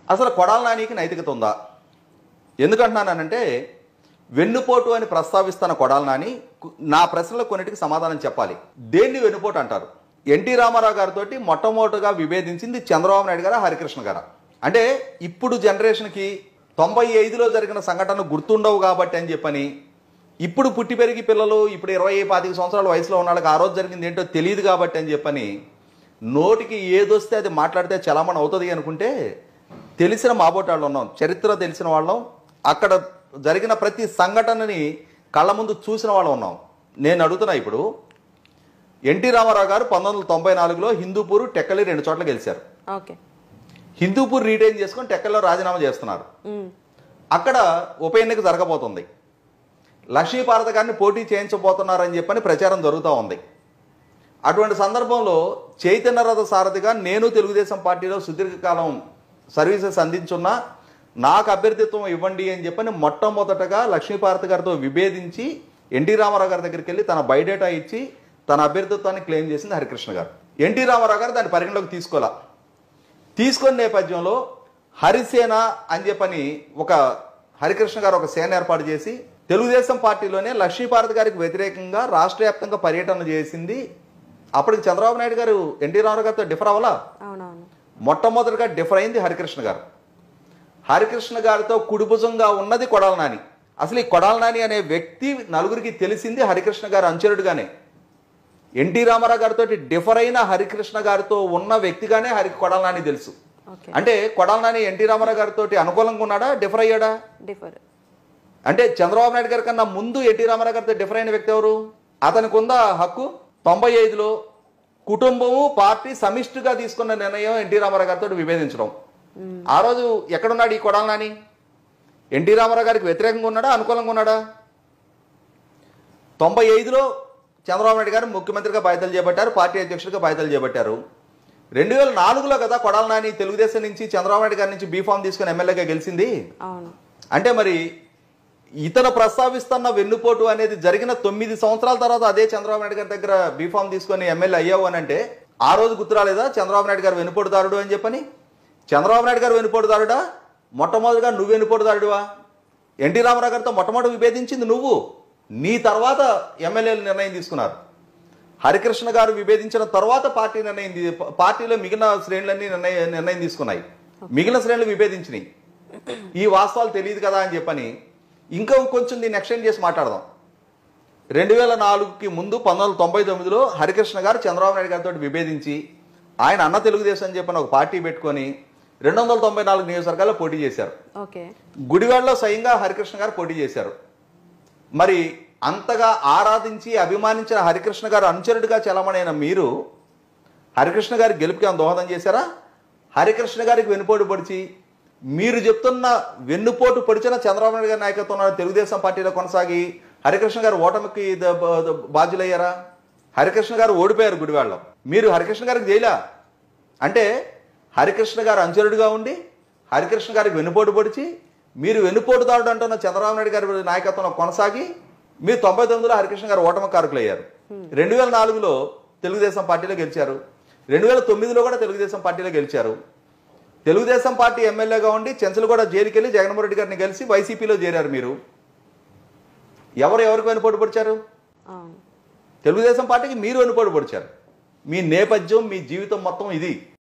అసలు కొడాల నానికి నైతికత ఉందా ఎందుకంటున్నానంటే వెన్నుపోటు అని ప్రస్తావిస్తున్న కొడాల నాని కు- నా ప్రశ్నలకు కొన్నిటికి సమాధానం చెప్పాలి దేన్ని వెన్నుపోటు అంటారు ఎన్టీ రామారావు గారితో మొట్టమొదటిగా విభేదించింది చంద్రబాబు నాయుడు గారా హరికృష్ణ గారా అంటే ఇప్పుడు జనరేషన్కి తొంభై ఐదులో జరిగిన సంఘటనలు గుర్తుండవు కాబట్టి అని చెప్పని ఇప్పుడు పుట్టి పెరిగి పిల్లలు ఇప్పుడు ఇరవై పాతిక సంవత్సరాల వయసులో ఉన్న వాళ్ళకి ఆ రోజు జరిగింది ఏంటో తెలియదు కాబట్టి అని చెప్పని నోటికి ఏదొస్తే అది మాట్లాడితే చలామణి అవుతుంది అనుకుంటే తెలిసిన మాబోటాళ్ళు ఉన్నాం చరిత్ర తెలిసిన వాళ్ళం అక్కడ జరిగిన ప్రతి సంఘటనని కళ్ళ ముందు చూసిన వాళ్ళం ఉన్నాం నేను అడుగుతున్నా ఇప్పుడు ఎన్టీ రామారావు గారు పంతొమ్మిది వందల తొంభై నాలుగులో హిందూపూర్ టెక్కలి రెండు చోట్ల గెలిచారు ఓకే హిందూపూర్ రీటైన్ చేసుకొని టెక్కల్లో రాజీనామా చేస్తున్నారు ఉమ్. అక్కడ ఉప ఎన్నిక జరగబోతుంది లక్ష్మీపార్వత గారిని పోటీ చేయించబోతున్నారని చెప్పని ప్రచారం జరుగుతూ ఉంది అటువంటి సందర్భంలో చైతన్యరథ సారథిగా నేను తెలుగుదేశం పార్టీలో సుదీర్ఘకాలం సర్వీసెస్ అందించున్నా నాకు అభ్యర్థిత్వం ఇవ్వండి అని చెప్పని మొట్టమొదటగా లక్ష్మీపార్వతి గారితో విభేదించి ఎన్టీ రామారావు గారి దగ్గరికి వెళ్ళి తన బయోడేటా ఇచ్చి తన అభ్యర్థిత్వాన్ని క్లెయిమ్ చేసింది హరికృష్ణ గారు ఎన్టీ రామారావు గారు దాన్ని పరిగణలోకి తీసుకోవాలా తీసుకున్న నేపథ్యంలో హరిసేన అని చెప్పని ఒక హరికృష్ణ గారు ఒక సేన ఏర్పాటు చేసి తెలుగుదేశం పార్టీలోనే లక్ష్మీపార్వతి గారికి వ్యతిరేకంగా రాష్ట్ర వ్యాప్తంగా పర్యటన చేసింది అప్పటికి చంద్రబాబు నాయుడు గారు ఎన్టీ రామారావు గారితో డిఫర్ అవ్వాలా అవునవును మొట్టమొదటిగా డిఫర్ అయింది హరికృష్ణ గారు హరికృష్ణ గారితో కుడిభుజంగా ఉన్నది కొడాల నాని అసలు ఈ కొడాల నాని అనే వ్యక్తి నలుగురికి తెలిసింది హరికృష్ణ గారు అంచరుడుగానే ఎన్టీ రామారావు గారితో డిఫర్ అయిన హరికృష్ణ గారితో ఉన్న వ్యక్తిగానే హరి కొడాల నాని తెలుసు ఓకే అంటే కొడాల నాని ఎన్టీ రామారావు గారితో అనుకూలంగా ఉన్నాడా డిఫర్ అయ్యాడా డిఫర్ అంటే చంద్రబాబు నాయుడు గారి కన్నా ముందు ఎన్టీ రామారావు గారితో డిఫర్ అయిన వ్యక్తి ఎవరు అతనికి ఉందా హక్కు తొంభై ఐదులో కుటుంబము పార్టీ సమిష్టిగా తీసుకున్న నిర్ణయం ఎన్టీ రామారావు గారితో విభేదించడం ఆ రోజు ఎక్కడున్నాడు ఈ కొడాల నాని ఎన్టీ రామారావు గారికి వ్యతిరేకంగా ఉన్నాడా అనుకూలంగా ఉన్నాడా తొంభై ఐదులో చంద్రబాబు నాయుడు గారు ముఖ్యమంత్రిగా బాధ్యతలు చేపట్టారు పార్టీ అధ్యక్షుడిగా బాధ్యతలు చేపట్టారు రెండు వేల నాలుగులో కదా కొడాల నాని తెలుగుదేశం నుంచి చంద్రబాబు నాయుడు గారి నుంచి బీఫామ్ తీసుకుని ఎమ్మెల్యేగా గెలిచింది అవును అంటే మరి ఇతను ప్రస్తావిస్తున్న వెన్నుపోటు అనేది జరిగిన తొమ్మిది సంవత్సరాల తర్వాత అదే చంద్రబాబు నాయుడు గారి దగ్గర బీఫామ్ తీసుకొని ఎమ్మెల్యే అయ్యావు అని అంటే ఆ రోజు గుర్తురాలేదా చంద్రబాబు నాయుడు గారు వెనుపోటుదారుడు అని చెప్పని చంద్రబాబు నాయుడు గారు వెనుపోటుదారుడా మొట్టమొదటిగా నువ్వు వెనుపోటుదారుడువా ఎన్టీ రామారావు గారితో మొట్టమొదటి విభేదించింది నువ్వు నీ తర్వాత ఎమ్మెల్యేలు నిర్ణయం తీసుకున్నారు హరికృష్ణ గారు విభేదించిన తర్వాత పార్టీ నిర్ణయం తీ- పార్టీలో మిగిలిన శ్రేణులన్నీ నిర్ణయం నిర్ణయం తీసుకున్నాయి మిగిలిన శ్రేణులు విభేదించినాయి ఈ వాస్తవాలు తెలియదు కదా అని చెప్పని ఇంకా కొంచెం దీన్ని ఎక్స్టెండ్ చేసి మాట్లాడదాం రెండు వేల నాలుగుకి ముందు పంతొమ్మిది వందల తొంభై తొమ్మిదిలో హరికృష్ణ గారు చంద్రబాబు నాయుడు గారితో విభేదించి ఆయన అన్న తెలుగుదేశం అని చెప్పని ఒక పార్టీ పెట్టుకొని రెండు వందల తొంభై నాలుగు నియోజకవర్గాల్లో పోటీ చేశారు ఓకే గుడివాడలో స్వయంగా హరికృష్ణ గారు పోటీ చేశారు మరి అంతగా ఆరాధించి అభిమానించిన హరికృష్ణ గారు అనుచరుడిగా చలమణైన మీరు హరికృష్ణ గారి గెలుపుకి ఏమైనా దోహదం చేశారా హరికృష్ణ గారికి వెన్నుపోటు పొడిచి మీరు చెప్తున్న వెన్నుపోటు పొడిచిన చంద్రబాబు నాయుడు గారి నాయకత్వంలో తెలుగుదేశం పార్టీలో కొనసాగి హరికృష్ణ గారు ఓటమికి ద- బ- ద- బాధ్యులయ్యారా హరికృష్ణ గారు ఓడిపోయారు గుడివాడలో మీరు హరికృష్ణ గారికి జైలా అంటే హరికృష్ణ గారు అనుచరుడిగా ఉండి హరికృష్ణ గారికి వెన్నుపోటు పొడిచి మీరు వెన్నుపోటుదారుడు అంటున్న చంద్రబాబు నాయుడు గారి నాయకత్వంలో కొనసాగి మీరు తొంభై తొమ్మిదిలో హరికృష్ణ గారు ఓటమి కారకులయ్యారు రెండు వేల నాలుగులో తెలుగుదేశం పార్టీలో గెలిచారు రెండు వేల తొమ్మిదిలో కూడా తెలుగుదేశం పార్టీలో గెలిచారు తెలుగుదేశం పార్టీ ఎమ్మెల్యేగా ఉండి చెంచలగూడ జైలుకి వెళ్ళి జగన్మోహన్ రెడ్డి గారిని కలిసి వైసీపీలో చేరారు మీరు ఎవరు ఎవరికి వెనుపోటు పొడిచారు అవును తెలుగుదేశం పార్టీకి మీరు వెనుపోటు పొడిచారు మీ నేపథ్యం మీ జీవితం మొత్తం ఇది